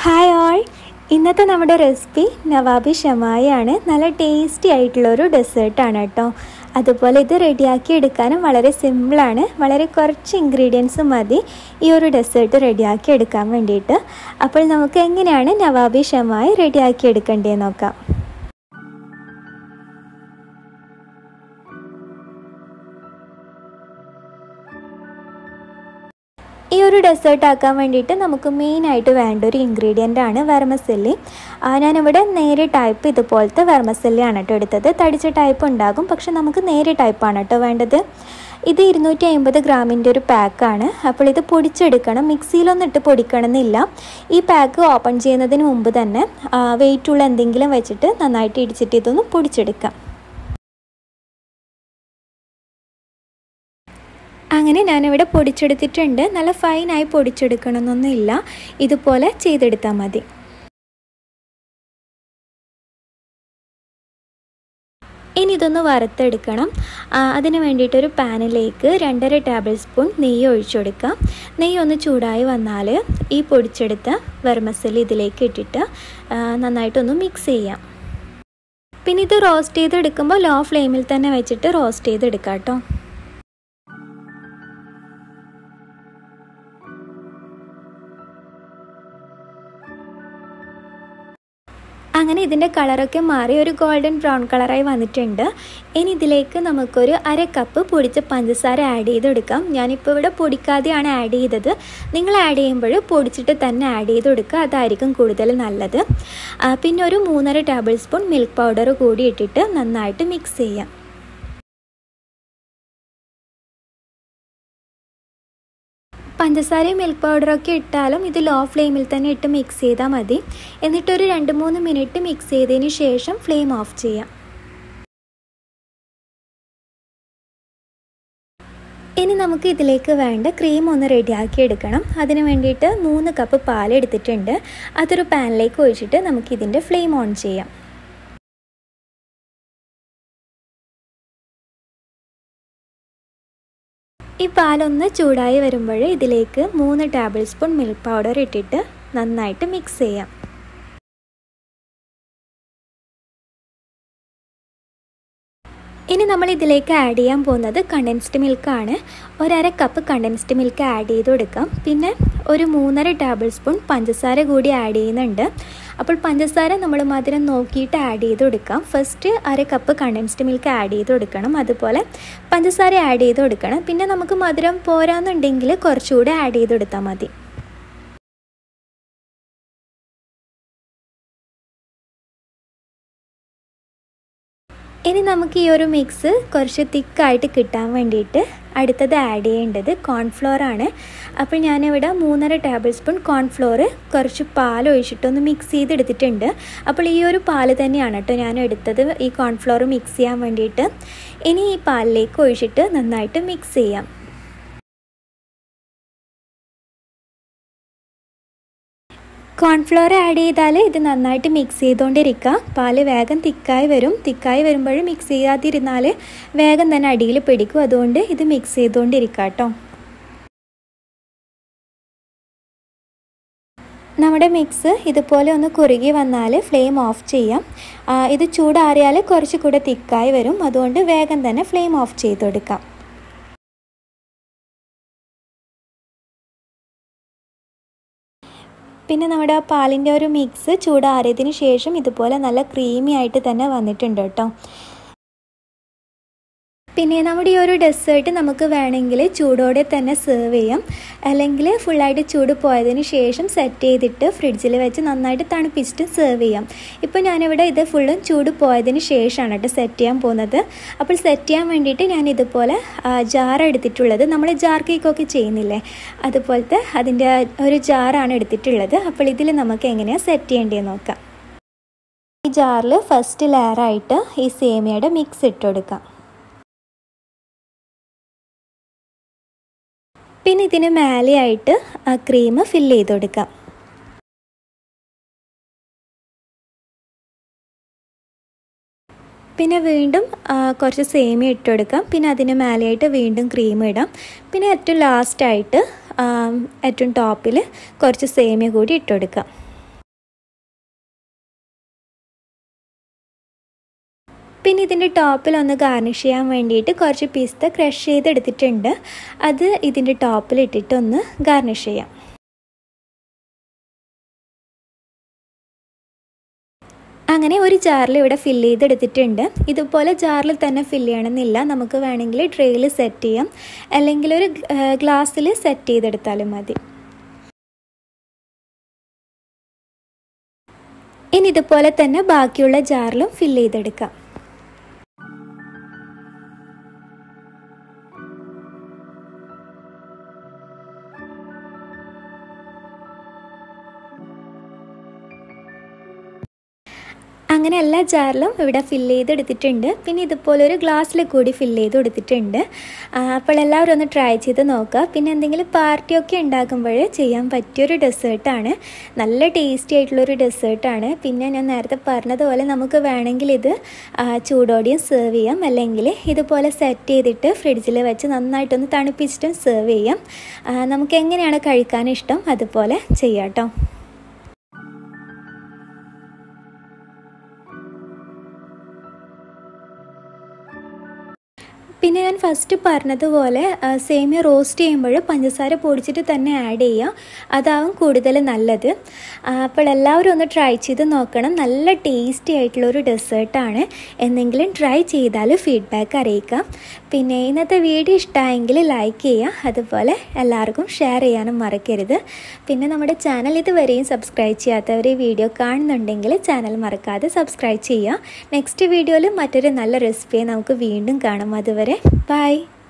hi all ഇന്നത്തെ നമ്മുടെ recipe Nawabi ഷമായാണ് നല്ല ടേസ്റ്റി ആയിട്ടുള്ളൊരു ഡെസേർട്ടാണ് കേട്ടോ അതുപോലെ ഇത് റെഡിയാക്കി എടുക്കാനും വളരെ സിമ്പിളാണ് വളരെ കുറച്ച് ഇൻഗ്രീഡിയൻസ് മതി ഈ ഒരു ഡെസേർട്ട് റെഡിയാക്കി എടുക്കാൻ വേണ്ടിയിട്ട് അപ്പോൾ നമുക്ക് എങ്ങനെയാണ് നവാബി ഷമായി റെഡിയാക്കി എടുക്കേണ്ടതെന്ന് നോക്കാം ഈ ഒരു ഡെസേർട്ട് ആക്കാൻ വേണ്ടിയിട്ട് നമുക്ക് മെയിനായിട്ട് വേണ്ട ഒരു ഇൻഗ്രീഡിയൻ്റ് ആണ് വെർമസെല്ലി ഞാനിവിടെ നേരെ ടൈപ്പ് ഇതുപോലത്തെ വെർമസെല്ലിയാണ് കേട്ടോ എടുത്തത് തടിച്ച ടൈപ്പ് ഉണ്ടാകും പക്ഷെ നമുക്ക് നേരെ ടൈപ്പാണ് കേട്ടോ വേണ്ടത് ഇത് ഇരുന്നൂറ്റി അമ്പത് ഗ്രാമിൻ്റെ ഒരു പാക്കാണ് അപ്പോൾ ഇത് പൊടിച്ചെടുക്കണം മിക്സിയിലൊന്നും ഇട്ട് പൊടിക്കണം എന്നില്ല ഈ പാക്ക് ഓപ്പൺ ചെയ്യുന്നതിന് മുമ്പ് തന്നെ വെയിറ്റുള്ള എന്തെങ്കിലും വെച്ചിട്ട് നന്നായിട്ട് ഇടിച്ചിട്ട് ഇതൊന്ന് പൊടിച്ചെടുക്കാം അങ്ങനെ ഞാനിവിടെ പൊടിച്ചെടുത്തിട്ടുണ്ട് നല്ല ഫൈനായി പൊടിച്ചെടുക്കണമെന്നൊന്നുമില്ല ഇതുപോലെ ചെയ്തെടുത്താൽ മതി ഇനി ഇതൊന്ന് വറുത്തെടുക്കണം അതിന് വേണ്ടിയിട്ടൊരു പാനിലേക്ക് രണ്ടര ടേബിൾ സ്പൂൺ നെയ്യ് ഒഴിച്ചു കൊടുക്കാം നെയ്യ് ഒന്ന് ചൂടായി വന്നാൽ ഈ പൊടിച്ചെടുത്ത വെർമസലി ഇതിലേക്ക് ഇട്ടിട്ട് നന്നായിട്ടൊന്ന് മിക്സ് ചെയ്യാം പിന്നെ ഇത് റോസ്റ്റ് ചെയ്തെടുക്കുമ്പോൾ ലോ ഫ്ലെയിമിൽ തന്നെ വെച്ചിട്ട് റോസ്റ്റ് ചെയ്തെടുക്കാം കേട്ടോ അങ്ങനെ ഇതിൻ്റെ കളറൊക്കെ മാറി ഒരു ഗോൾഡൻ ബ്രൗൺ കളറായി വന്നിട്ടുണ്ട് ഇനി ഇതിലേക്ക് നമുക്കൊരു അര കപ്പ് പൊടിച്ച പഞ്ചസാര ആഡ് ചെയ്തെടുക്കാം ഞാനിപ്പോൾ ഇവിടെ പൊടിക്കാതെയാണ് ആഡ് ചെയ്തത് നിങ്ങൾ ആഡ് ചെയ്യുമ്പോൾ പൊടിച്ചിട്ട് തന്നെ ആഡ് ചെയ്ത് കൊടുക്കുക അതായിരിക്കും കൂടുതൽ നല്ലത് പിന്നെ ഒരു മൂന്നര ടേബിൾ സ്പൂൺ മിൽക്ക് പൗഡർ കൂടി ഇട്ടിട്ട് നന്നായിട്ട് മിക്സ് ചെയ്യാം പഞ്ചസാരയും മിൽക്ക് പൗഡറൊക്കെ ഇട്ടാലും ഇത് ലോ ഫ്ലെയിമിൽ തന്നെ ഇട്ട് മിക്സ് ചെയ്താൽ മതി എന്നിട്ടൊരു രണ്ട് മൂന്ന് മിനിറ്റ് മിക്സ് ചെയ്തതിന് ശേഷം ഫ്ലെയിം ഓഫ് ചെയ്യാം ഇനി നമുക്ക് ഇതിലേക്ക് വേണ്ട ക്രീം ഒന്ന് റെഡിയാക്കി എടുക്കണം അതിന് വേണ്ടിയിട്ട് മൂന്ന് കപ്പ് പാൽ എടുത്തിട്ടുണ്ട് അതൊരു പാനിലേക്ക് ഒഴിച്ചിട്ട് നമുക്കിതിൻ്റെ ഫ്ലെയിം ഓൺ ചെയ്യാം ഈ പാലൊന്ന് ചൂടായി വരുമ്പോൾ ഇതിലേക്ക് മൂന്ന് ടേബിൾ സ്പൂൺ മിൽക്ക് പൗഡർ ഇട്ടിട്ട് നന്നായിട്ട് മിക്സ് ചെയ്യാം ഇനി നമ്മൾ ഇതിലേക്ക് ആഡ് ചെയ്യാൻ പോകുന്നത് കണ്ടൻസ്ഡ് മിൽക്കാണ് ഒരര കപ്പ് കണ്ടൻസ്ഡ് മിൽക്ക് ആഡ് ചെയ്ത് കൊടുക്കാം പിന്നെ ഒരു മൂന്നര ടേബിൾ സ്പൂൺ പഞ്ചസാര കൂടി ആഡ് ചെയ്യുന്നുണ്ട് അപ്പോൾ പഞ്ചസാര നമ്മൾ മധുരം നോക്കിയിട്ട് ആഡ് ചെയ്ത് കൊടുക്കാം ഫസ്റ്റ് അര കപ്പ് കണ്ടൻസ്ഡ് മിൽക്ക് ആഡ് ചെയ്ത് കൊടുക്കണം അതുപോലെ പഞ്ചസാര ആഡ് ചെയ്ത് കൊടുക്കണം പിന്നെ നമുക്ക് മധുരം പോരാന്നുണ്ടെങ്കിൽ കുറച്ചുകൂടെ ആഡ് ചെയ്ത് കൊടുത്താൽ മതി ഇനി നമുക്ക് ഈ ഒരു മിക്സ് കുറച്ച് തിക്കായിട്ട് കിട്ടാൻ വേണ്ടിയിട്ട് അടുത്തത് ആഡ് ചെയ്യേണ്ടത് കോൺഫ്ലോർ ആണ് അപ്പോൾ ഞാനിവിടെ മൂന്നര ടേബിൾ സ്പൂൺ കോൺഫ്ലോർ കുറച്ച് പാൽ ഒഴിച്ചിട്ടൊന്ന് മിക്സ് ചെയ്തെടുത്തിട്ടുണ്ട് അപ്പോൾ ഈ ഒരു പാൽ തന്നെയാണ് കേട്ടോ ഞാൻ എടുത്തത് ഈ കോൺഫ്ലോർ മിക്സ് ചെയ്യാൻ വേണ്ടിയിട്ട് ഇനി ഈ പാലിലേക്ക് ഒഴിച്ചിട്ട് നന്നായിട്ട് മിക്സ് ചെയ്യാം കോൺഫ്ലോർ ആഡ് ചെയ്താൽ ഇത് നന്നായിട്ട് മിക്സ് ചെയ്തുകൊണ്ടിരിക്കുക പാല് വേഗം തിക്കായി വരും തിക്കായി വരുമ്പോൾ മിക്സ് ചെയ്യാതിരുന്നാൽ വേഗം തന്നെ അടിയിൽ പിടിക്കും അതുകൊണ്ട് ഇത് മിക്സ് ചെയ്തുകൊണ്ടിരിക്കുക കേട്ടോ നമ്മുടെ മിക്സ് ഇതുപോലെ ഒന്ന് കുറുകി വന്നാൽ ഫ്ലെയിം ഓഫ് ചെയ്യാം ഇത് ചൂടാറിയാൽ കുറച്ചുകൂടെ തിക്കായി വരും അതുകൊണ്ട് വേഗം തന്നെ ഫ്ലെയിം ഓഫ് ചെയ്ത് കൊടുക്കാം പിന്നെ നമ്മുടെ ആ പാലിൻ്റെ ഒരു മിക്സ് ചൂടാറിയതിന് ശേഷം ഇതുപോലെ നല്ല ക്രീമി ആയിട്ട് തന്നെ വന്നിട്ടുണ്ട് കേട്ടോ പിന്നെ നമ്മുടെ ഈ ഒരു ഡെസേർട്ട് നമുക്ക് വേണമെങ്കിൽ ചൂടോടെ തന്നെ സെർവ് ചെയ്യാം അല്ലെങ്കിൽ ഫുള്ളായിട്ട് ചൂട് പോയതിന് ശേഷം സെറ്റ് ചെയ്തിട്ട് ഫ്രിഡ്ജിൽ വെച്ച് നന്നായിട്ട് തണുപ്പിച്ചിട്ട് സെർവ് ചെയ്യാം ഇപ്പോൾ ഞാനിവിടെ ഇത് ഫുള്ളും ചൂട് പോയതിന് ശേഷമാണ് കേട്ടോ സെറ്റ് ചെയ്യാൻ പോകുന്നത് അപ്പോൾ സെറ്റ് ചെയ്യാൻ വേണ്ടിയിട്ട് ഞാൻ ഇതുപോലെ ജാർ എടുത്തിട്ടുള്ളത് നമ്മൾ ജാർ കേക്കൊക്കെ ചെയ്യുന്നില്ലേ അതുപോലത്തെ അതിൻ്റെ ഒരു ജാറാണ് എടുത്തിട്ടുള്ളത് അപ്പോൾ ഇതിൽ നമുക്ക് എങ്ങനെയാണ് സെറ്റ് ചെയ്യേണ്ടതെന്ന് നോക്കാം ഈ ജാറിൽ ഫസ്റ്റ് ലെയറായിട്ട് ഈ സേമിയയുടെ മിക്സ് ഇട്ട് കൊടുക്കാം പിന്നെ ഇതിന് മേലെയായിട്ട് ആ ക്രീം ഫില്ല് ചെയ്ത് കൊടുക്കാം പിന്നെ വീണ്ടും കുറച്ച് സേമിയ ഇട്ട് കൊടുക്കാം പിന്നെ അതിന് മേലെയായിട്ട് വീണ്ടും ക്രീം ഇടാം പിന്നെ ഏറ്റവും ലാസ്റ്റായിട്ട് ഏറ്റവും ടോപ്പിൽ കുറച്ച് സേമിയ കൂടി ഇട്ട് കൊടുക്കാം പിന്നെ ഇതിൻ്റെ ടോപ്പിൽ ഒന്ന് ഗാർണിഷ് ചെയ്യാൻ വേണ്ടിയിട്ട് കുറച്ച് പിസ്ത ക്രഷ് ചെയ്തെടുത്തിട്ടുണ്ട് അത് ഇതിൻ്റെ ടോപ്പിൽ ഇട്ടിട്ട് ഒന്ന് ഗാർണിഷ് ചെയ്യാം അങ്ങനെ ഒരു ജാറിൽ ഇവിടെ ഫില്ല് ചെയ്തെടുത്തിട്ടുണ്ട് ഇതുപോലെ ജാറിൽ തന്നെ ഫില്ല് ചെയ്യണമെന്നില്ല നമുക്ക് വേണമെങ്കിൽ ട്രേയിൽ സെറ്റ് ചെയ്യാം അല്ലെങ്കിൽ ഒരു ഗ്ലാസ്സിൽ സെറ്റ് ചെയ്തെടുത്താലും മതി ഇനി ഇതുപോലെ തന്നെ ബാക്കിയുള്ള ജാറിലും ഫില്ല് ചെയ്തെടുക്കാം അങ്ങനെ എല്ലാ ജാറിലും ഇവിടെ ഫില്ല് ചെയ്തെടുത്തിട്ടുണ്ട് പിന്നെ ഇതുപോലെ ഒരു ഗ്ലാസ്സിൽ കൂടി ഫില്ല് ചെയ്ത് കൊടുത്തിട്ടുണ്ട് അപ്പോൾ എല്ലാവരും ഒന്ന് ട്രൈ ചെയ്ത് നോക്കുക പിന്നെ എന്തെങ്കിലും പാർട്ടിയൊക്കെ ഉണ്ടാക്കുമ്പോൾ ചെയ്യാൻ പറ്റിയൊരു ഡെസേർട്ടാണ് നല്ല ടേസ്റ്റി ആയിട്ടുള്ളൊരു ഡെസേർട്ടാണ് പിന്നെ ഞാൻ നേരത്തെ പറഞ്ഞതുപോലെ നമുക്ക് വേണമെങ്കിൽ ഇത് ചൂടോടെയും സെർവ് ചെയ്യാം അല്ലെങ്കിൽ ഇതുപോലെ സെറ്റ് ചെയ്തിട്ട് ഫ്രിഡ്ജിൽ വെച്ച് നന്നായിട്ടൊന്ന് തണുപ്പിച്ചിട്ടും സെർവ് ചെയ്യാം നമുക്ക് എങ്ങനെയാണ് കഴിക്കാൻ ഇഷ്ടം അതുപോലെ ചെയ്യാം കേട്ടോ പിന്നെ ഞാൻ ഫസ്റ്റ് പറഞ്ഞതുപോലെ സേമിയ റോസ്റ്റ് ചെയ്യുമ്പോൾ പഞ്ചസാര പൊടിച്ചിട്ട് തന്നെ ആഡ് ചെയ്യുക അതാവും കൂടുതൽ നല്ലത് അപ്പോൾ എല്ലാവരും ഒന്ന് ട്രൈ ചെയ്ത് നോക്കണം നല്ല ടേസ്റ്റി ആയിട്ടുള്ള ഒരു ഡെസേർട്ടാണ് എന്തെങ്കിലും ട്രൈ ചെയ്താൽ ഫീഡ്ബാക്ക് അറിയിക്കാം പിന്നെ ഇന്നത്തെ വീഡിയോ ഇഷ്ടമായെങ്കിൽ ലൈക്ക് ചെയ്യുക അതുപോലെ എല്ലാവർക്കും ഷെയർ ചെയ്യാനും മറക്കരുത് പിന്നെ നമ്മുടെ ചാനൽ ഇതുവരെയും സബ്സ്ക്രൈബ് ചെയ്യാത്തവർ ഈ വീഡിയോ കാണുന്നുണ്ടെങ്കിൽ ചാനൽ മറക്കാതെ സബ്സ്ക്രൈബ് ചെയ്യുക നെക്സ്റ്റ് വീഡിയോയിൽ മറ്റൊരു നല്ല റെസിപ്പിയെ നമുക്ക് വീണ്ടും കാണാം അതുവരെ ബൈ